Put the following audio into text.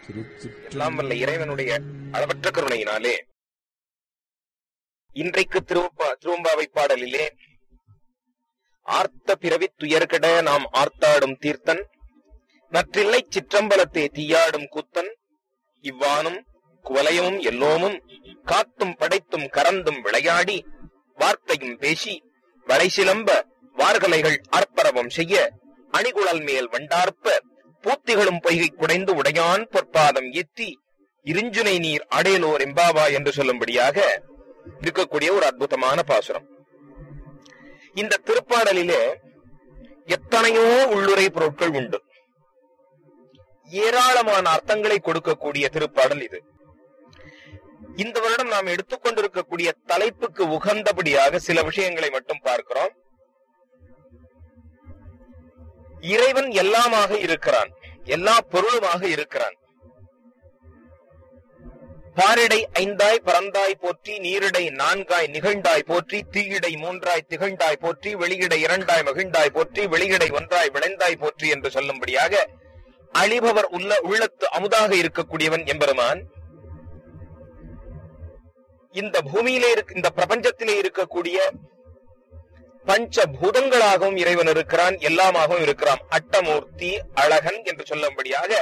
எல்லாம் வல்ல இறைவனுடைய அளவற்ற கருணையினாலே இன்றைக்கு திருவப்பா திருவம்பாவை பாடலிலே ஆர்த்த பிறவி துயர்கட நாம் ஆர்த்தாடும் தீர்த்தன் நற்றில்லை சிற்றம்பலத்தே தீயாடும் கூத்தன் இவ்வானும் குவலயமும் எல்லோமும் காத்தும் படைத்தும் கறந்தும் விளையாடி வார்த்தையும் பேசி வளைசிலம்ப வார்கலைகள் ஆர்ப்பரவம் செய்ய அணிகுழல் மேல் வண்டார்ப்ப பூத்திகளும் பொய்கை குடைந்து உடையான் பொற்பாதம் எத்தி இருஞ்சுனை நீர் அடையலோர் எம்பாவா என்று சொல்லும்படியாக இருக்கக்கூடிய ஒரு அற்புதமான பாசுரம் இந்த திருப்பாடலிலே எத்தனையோ உள்ளுரை பொருட்கள் உண்டு ஏராளமான அர்த்தங்களை கொடுக்கக்கூடிய திருப்பாடல் இது இந்த வருடம் நாம் எடுத்துக்கொண்டிருக்கக்கூடிய தலைப்புக்கு உகந்தபடியாக சில விஷயங்களை மட்டும் பார்க்கிறோம் இறைவன் எல்லாமாக இருக்கிறான் எல்லா பொருளுமாக இருக்கிறான் பாரிடை ஐந்தாய் பறந்தாய் போற்றி நீரிடை நான்காய் நிகழ்ந்தாய் போற்றி தீயிடை மூன்றாய் திகழ்ந்தாய் போற்றி வெளியிடை இரண்டாய் மகிழ்ந்தாய் போற்றி வெளியிடை ஒன்றாய் விளைந்தாய் போற்றி என்று சொல்லும்படியாக அழிபவர் உள்ள உள்ளத்து அமுதாக இருக்கக்கூடியவன் எம்பெருமான் இந்த பூமியிலே இருக்க இந்த பிரபஞ்சத்திலே இருக்கக்கூடிய பஞ்ச பூதங்களாகவும் இறைவன் இருக்கிறான் எல்லாமாகவும் இருக்கிறான் அட்டமூர்த்தி அழகன் என்று சொல்லும்படியாக